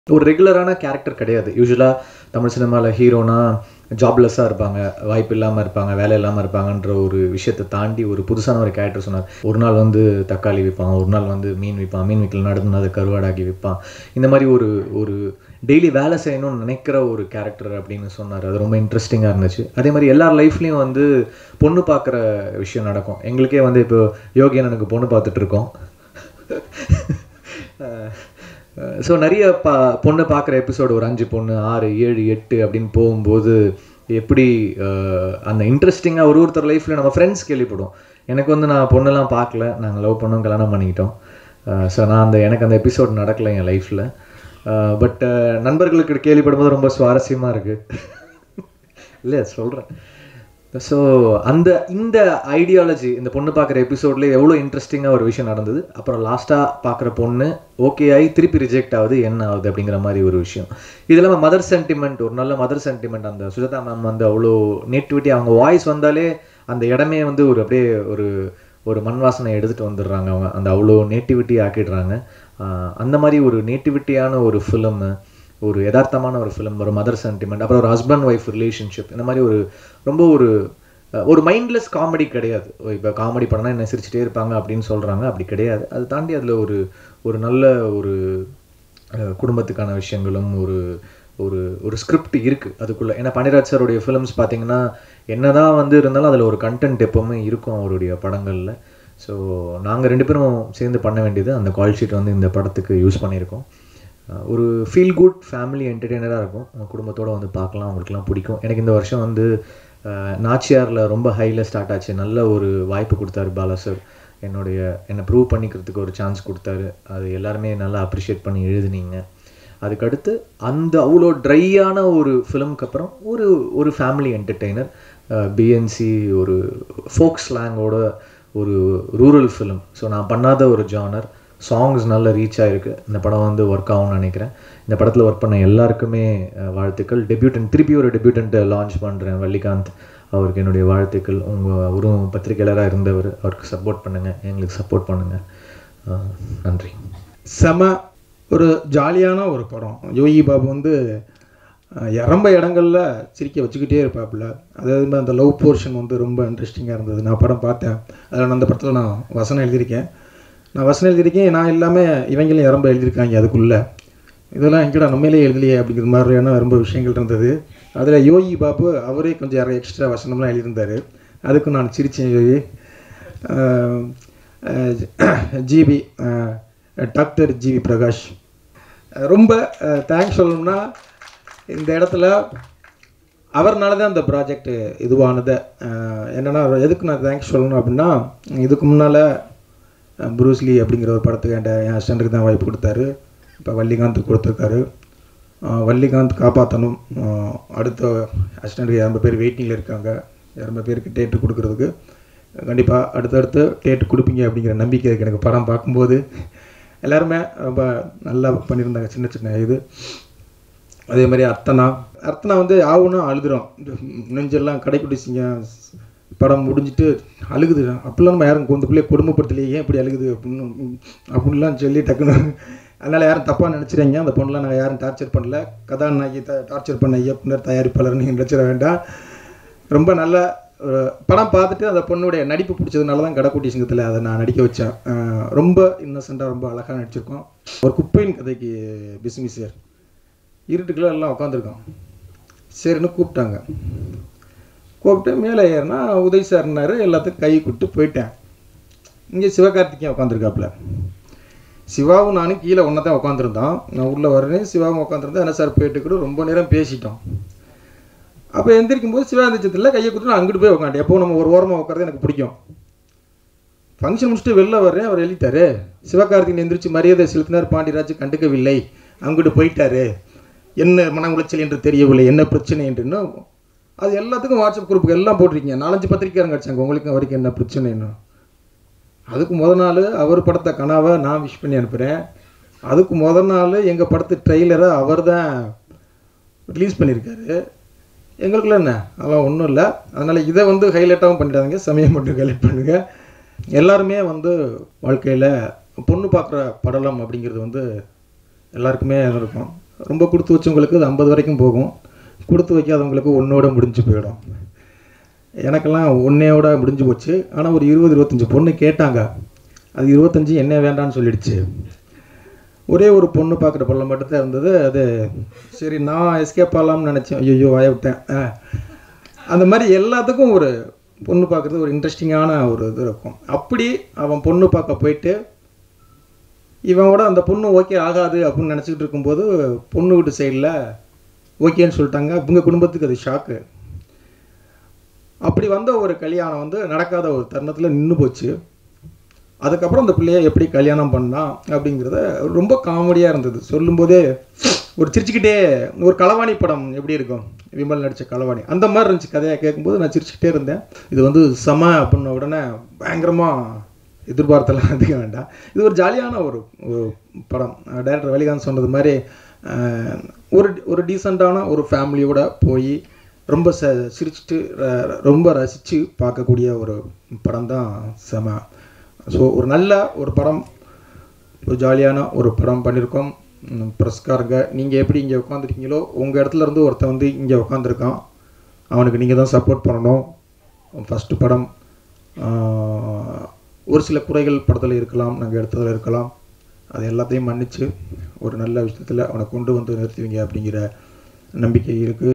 ஒரு ரெகுலரான கேரக்டர் கிடையாது யூஸ்வலாக தமிழ் சினிமாவில் ஹீரோனா ஜாப்லெஸ்ஸாக இருப்பாங்க வாய்ப்பு இல்லாமல் இருப்பாங்க வேலை இல்லாமல் இருப்பாங்கன்ற ஒரு விஷயத்தை தாண்டி ஒரு புதுசான ஒரு கேரக்டர் சொன்னார் ஒரு நாள் வந்து தக்காளி விற்பான் ஒரு நாள் வந்து மீன் விற்பான் மீன் விற்கல நடந்து அதை கருவாடாக்கி விற்பான் இந்த மாதிரி ஒரு ஒரு டெய்லி வேலை செய்யணும்னு நினைக்கிற ஒரு கேரக்டர் அப்படின்னு சொன்னார் அது ரொம்ப இன்ட்ரெஸ்டிங்காக இருந்துச்சு அதே மாதிரி எல்லார் லைஃப்லேயும் வந்து பொண்ணு பார்க்குற விஷயம் நடக்கும் எங்களுக்கே வந்து இப்போ யோகி எனக்கு பொண்ணு பார்த்துட்டு இருக்கோம் ஸோ நிறைய பா பொண்ணு பார்க்குற எபிசோடு ஒரு அஞ்சு பொண்ணு ஆறு ஏழு எட்டு அப்படின்னு போகும்போது எப்படி அஹ், அந்த இன்ட்ரெஸ்டிங்காக ஒரு ஒருத்தர் லைஃப்பில் நம்ம ஃப்ரெண்ட்ஸ் கேள்விப்படும் எனக்கு வந்து நான் பொண்ணெல்லாம் பார்க்கல நாங்கள் லவ் பண்ணோம் கல்யாணம் பண்ணிக்கிட்டோம் ஸோ நான் அந்த எனக்கு அந்த எபிசோட் நடக்கலை என் லைஃப்பில் பட் நண்பர்களுக்கு கேள்விப்படும்போது ரொம்ப சுவாரஸ்யமாக இருக்குது இல்லை சொல்கிறேன் ஸோ அந்த இந்த ஐடியாலஜி இந்த பொண்ணு பார்க்குற எபிசோட்லேயே எவ்வளோ இன்ட்ரெஸ்டிங்காக ஒரு விஷயம் நடந்தது அப்புறம் லாஸ்ட்டாக பார்க்குற பொண்ணு ஓகே ஆகி திருப்பி ரிஜெக்ட் ஆகுது என்ன ஆகுது அப்படிங்கிற மாதிரி ஒரு விஷயம் இது இல்லாமல் மதர் சென்டிமெண்ட் ஒரு நல்ல மதர் சென்டிமெண்ட் அந்த சுஜாதா மேம் வந்து அவ்வளோ நேட்டிவிட்டி அவங்க வாய்ஸ் வந்தாலே அந்த இடமே வந்து ஒரு அப்படியே ஒரு ஒரு மண் வாசனை எடுத்துகிட்டு வந்துடுறாங்க அவங்க அந்த அவ்வளோ நேட்டிவிட்டி ஆக்கிடுறாங்க ஆஹ் அந்த மாதிரி ஒரு நேட்டிவிட்டியான ஒரு ஃபிலிமு ஒரு யதார்த்தமான ஒரு ஃபிலிம் ஒரு மதர் சென்டிமெண்ட் அப்புறம் ஒரு ஹஸ்பண்ட் ஒய்ஃப் ரிலேஷன்ஷிப் இந்த மாதிரி ஒரு ரொம்ப ஒரு அஹ், ஒரு மைண்ட்லெஸ் காமெடி கிடையாது இப்போ காமெடி படம்னா என்ன சிரிச்சிட்டே இருப்பாங்க அப்படின்னு சொல்கிறாங்க அப்படி கிடையாது அது தாண்டி அதில் ஒரு ஒரு நல்ல ஒரு அஹ், குடும்பத்துக்கான விஷயங்களும் ஒரு ஒரு ஒரு ஸ்கிரிப்ட் இருக்குது அதுக்குள்ளே ஏன்னா பனிராஜ் சாருடைய ஃபிலிம்ஸ் பார்த்தீங்கன்னா என்னதான் வந்து இருந்தாலும் அதில் ஒரு கண்டென்ட் எப்போவுமே இருக்கும் அவருடைய படங்களில் ஸோ நாங்கள் ரெண்டு பேரும் சேர்ந்து பண்ண வேண்டியது அந்த கால் ஷீட் வந்து இந்த படத்துக்கு யூஸ் பண்ணியிருக்கோம் அஹ் ஒரு ஃபீல் குட் ஃபேமிலி என்டர்டெய்னராக இருக்கும் உங்க குடும்பத்தோட வந்து பார்க்கலாம் அவங்களுக்குலாம் பிடிக்கும் எனக்கு இந்த வருஷம் வந்து அஹ், நாச்சியாரில் ரொம்ப ஹையில் ஸ்டார்ட் ஆச்சு நல்ல ஒரு வாய்ப்பு கொடுத்தாரு பாலா சார் என்னுடைய என்னை ப்ரூவ் பண்ணிக்கிறதுக்கு ஒரு சான்ஸ் கொடுத்தாரு அது எல்லாருமே நல்லா அப்ரிஷியேட் பண்ணி எழுதுனீங்க அதுக்கடுத்து அந்த அவ்வளோ ட்ரையான ஒரு ஃபிலிம்க்கு அப்புறம் ஒரு ஒரு ஃபேமிலி என்டர்டெய்னர் பிஎன்சி ஒரு ஃபோக் ஸ்லாங்கோட ஒரு ரூரல் ஃபிலிம் ஸோ நான் பண்ணாத ஒரு ஜானர் சாங்ஸ் நல்ல ரீச் ஆயிருக்கு இந்த படம் வந்து ஒர்க் ஆகும்னு நினைக்கிறேன் இந்த படத்தில் ஒர்க் பண்ண எல்லாருக்குமே அஹ், வாழ்த்துக்கள் டெபியூட்டன் திருப்பி ஒரு டெபியூட்டன்ட்டை லான்ச் பண்ணுறேன் வள்ளிகாந்த் அவருக்கு என்னுடைய வாழ்த்துக்கள் உங்கள் அவரும் பத்திரிகையாளராக இருந்தவர் அவருக்கு சப்போர்ட் பண்ணுங்கள் எங்களுக்கு சப்போர்ட் பண்ணுங்கள் நன்றி செம ஒரு ஜாலியான ஒரு படம் யோகி பாபு வந்து அஹ், ரொம்ப இடங்கள்ல சிரிக்க வச்சுக்கிட்டே இருப்பாப்புல அதாவது மாதிரி அந்த லவ் போர்ஷன் வந்து ரொம்ப இன்ட்ரெஸ்டிங்காக இருந்தது நான் படம் பார்த்தேன் அதில் நான் அந்த படத்தில் நான் வசனம் எழுதியிருக்கேன் நான் வசனம் எழுதியிருக்கேன் நான் இல்லாமல் இவங்களும் ரொம்ப எழுதியிருக்காங்க அதுக்குள்ளே இதெல்லாம் எங்கடா நம்மளே எழுதலையே அப்படிங்கிற மாதிரியான ரொம்ப விஷயங்கள் இருந்தது அதில் யோகி பாபு அவரே கொஞ்சம் எக்ஸ்ட்ரா வசனம்லாம் எழுதியிருந்தார் அதுக்கு நான் சிரிச்சேன் யோகி அஹ், அஹ், ஜிபி அஹ், டாக்டர் ஜிவி பிரகாஷ் அஹ், ரொம்ப தேங்க்ஸ் சொல்லணும்னா இந்த இடத்துல அவர்னால தான் அந்த ப்ராஜெக்ட் இதுவானது அஹ், என்னன்னா எதுக்கு நான் தேங்க்ஸ் சொல்லணும் அப்படின்னா இதுக்கு முன்னால் ப்ரூஸ்லி அப்படிங்கிற ஒரு படத்துக்கு என்கிட்ட என் அசிஸ்டண்ட்டுக்கு தான் வாய்ப்பு கொடுத்தாரு இப்போ வள்ளிகாந்த் கொடுத்துருக்காரு அஹ், வள்ளிகாந்த் காப்பாற்றணும் அஹ், அடுத்த அசிஸ்டண்ட்டுக்கு இரண்டு பேர் வெயிட்டிங்கில் இருக்காங்க இரண்டு பேருக்கு டேட்டு கொடுக்கறதுக்கு கண்டிப்பாக அடுத்தடுத்து டேட்டு கொடுப்பீங்க அப்படிங்கிற நம்பிக்கை இருக்குது எனக்கு படம் பார்க்கும்போது எல்லாருமே ரொம்ப நல்லா பண்ணியிருந்தாங்க சின்ன சின்ன இது அதே மாதிரி அர்த்தனா அர்த்தனா வந்து ஆவுன்னா அழுதுறோம் நெஞ்செல்லாம் கடைப்பிடிச்சிங்க படம் முடிஞ்சிட்டு அழுகுது அப்பெல்லாம் நம்ம யாரும் இந்த பிள்ளைய கொடுமைப்படுத்தலையே ஏன் இப்படி அழுகுது அப்படின்னு அப்படின்லாம் சொல்லி டக்குன்னு அதனால் யாரும் தப்பாக நினச்சிடுங்க அந்த பொண்ணுலாம் நாங்கள் யாரும் டார்ச்சர் பண்ணல கதாநாயகி த டார்ச்சர் பண்ண இயக்குனர் தயாரிப்பாளர் நீங்கள் நினச்சிட வேண்டாம் ரொம்ப நல்ல ஒரு படம் பார்த்துட்டு அந்த பொண்ணுடைய நடிப்பு பிடிச்சதுனால தான் கடைக்குட்டி சிங்கத்தில் அதை நான் நடிக்க வச்சேன் அஹ் ரொம்ப இன்னசென்ட்டாக ரொம்ப அழகாக நடிச்சிருக்கோம் ஒரு குப்பையின் கதைக்கு பிஸ்மி சார் இருட்டுக்குள்ள எல்லாம் உட்காந்துருக்கோம் சரின்னு கூப்பிட்டாங்க கூப்பிட்டு மேலே ஏறினா உதய் சார்னாரு எல்லாத்துக்கும் கை கொடுத்து போயிட்டேன் இங்கே சிவகார்த்திகேயன் உட்காந்துருக்காப்புல சிவாவும் நானும் கீழே ஒன்றா தான் உட்காந்துருந்தோம் நான் உள்ளே வரேன் சிவாவும் உட்காந்துருந்தேன் என்ன சார் போயிட்டு கூட ரொம்ப நேரம் பேசிட்டோம் அப்போ எந்திரிக்கும் போது சிவா எந்திரிச்சதில்ல கையை கொடுத்து நான் அங்கிட்டு போய் உட்காண்டேன் எப்போ நம்ம ஒரு ஓரமாக உட்காரது எனக்கு பிடிக்கும் ஃபங்க்ஷன் முடிச்சுட்டு வெளில வர்றேன் அவர் எழுதிட்டாரு சிவகார்த்திகேயன் எந்திரிச்சு மரியாதை செலுத்தினார் பாண்டியராஜ் கண்டுக்கவில்லை அங்கிட்டு போயிட்டாரு என்ன மன உளைச்சல் என்று தெரியவில்லை என்ன பிரச்சனை என்றுன்னு அது எல்லாத்துக்கும் வாட்ஸ்அப் குரூப்புக்கு எல்லாம் போட்டிருக்கீங்க நாலஞ்சு பத்திரிக்கையாரங்க அடிச்சாங்க உங்களுக்கு அவருக்கு என்ன பிரச்சனைன்னு அதுக்கு முத நாள் அவர் படத்தை கனாவை நான் விஷ் பண்ணி அனுப்புகிறேன் அதுக்கு முத நாள் எங்கள் படத்து ட்ரெய்லரை அவர் தான் ரிலீஸ் பண்ணியிருக்காரு எங்களுக்குள்ள என்ன அதெல்லாம் ஒன்றும் இல்லை அதனால் இதை வந்து ஹைலைட்டாகவும் பண்ணிடாதீங்க சமயம் மட்டும் ஹைலைட் பண்ணுங்கள் எல்லாருமே வந்து வாழ்க்கையில் பொண்ணு பார்க்குற படலம் அப்படிங்கிறது வந்து எல்லாருக்குமே இருக்கும் ரொம்ப கொடுத்து வச்சவங்களுக்கு அது ஐம்பது வரைக்கும் போகும் கொடுத்து வைக்காதவங்களுக்கு ஒன்றோட முடிஞ்சு போயிடும் எனக்கெல்லாம் ஒன்றையோட முடிஞ்சு போச்சு ஆனால் ஒரு இருபது இருபத்தஞ்சி பொண்ணு கேட்டாங்க அது இருபத்தஞ்சி என்ன வேண்டான்னு சொல்லிடுச்சு ஒரே ஒரு பொண்ணு பார்க்குற பொருளை மட்டும்தான் இருந்தது அது சரி நான் எஸ்கேப் ஆகலாம்னு நினச்சேன் ஐயோ வாய விட்டேன் ஆ. அந்த மாதிரி எல்லாத்துக்கும் ஒரு பொண்ணு பார்க்குறது ஒரு இன்ட்ரெஸ்டிங்கான ஒரு இது இருக்கும் அப்படி அவன் பொண்ணு பார்க்க போயிட்டு இவனோட அந்த பொண்ணு ஓகே ஆகாது அப்படின்னு நினச்சிக்கிட்டு இருக்கும்போது பொண்ணு வீட்டு சைடில் ஓகேன்னு சொல்லிட்டாங்க இவங்க குடும்பத்துக்கு அது ஷாக்கு அப்படி வந்த ஒரு கல்யாணம் வந்து நடக்காத ஒரு தருணத்தில் நின்று போச்சு அதுக்கப்புறம் அந்த பிள்ளைய எப்படி கல்யாணம் பண்ணா அப்படிங்கிறத ரொம்ப காமெடியாக இருந்தது சொல்லும்போதே ஒரு சிரிச்சுக்கிட்டே ஒரு களவாணி படம் எப்படி இருக்கும் விமல் நடித்த களவாணி அந்த மாதிரி இருந்துச்சு கதையை கேட்கும்போது நான் சிரிச்சுக்கிட்டே இருந்தேன் இது வந்து சம அப்படின்ன உடனே பயங்கரமாக எதிர்பார்த்தெல்லாம் அதிகம் வேண்டாம் இது ஒரு ஜாலியான ஒரு ஒரு படம் டைரக்டர் வலிகாந்த் சொன்னது மாதிரி அஹ், ஒரு ஒரு டீசெண்டான ஒரு ஃபேமிலியோட போய் ரொம்ப ச சிரிச்சுட்டு ர- ரொம்ப ரசித்து பார்க்கக்கூடிய ஒரு படம் தான் செம ஸோ ஒரு நல்ல ஒரு படம் ஒரு ஜாலியான ஒரு படம் பண்ணியிருக்கோம் ப்ரெஸ்காரங்க நீங்கள் எப்படி இங்கே உட்காந்துருக்கீங்களோ உங்கள் இடத்துல இருந்து ஒருத்தன் வந்து இங்கே உட்காந்துருக்கான் அவனுக்கு நீங்கள் தான் சப்போர்ட் பண்ணணும் ஃபஸ்ட்டு படம் ஆஹ், ஒரு சில குறைகள் படத்தில் இருக்கலாம் நாங்கள் எடுத்ததில் இருக்கலாம் அது எல்லாத்தையும் மன்னித்து ஒரு நல்ல விஷயத்தில் அவனை கொண்டு வந்து நிறுத்துவீங்க அப்படிங்கிற நம்பிக்கை இருக்குது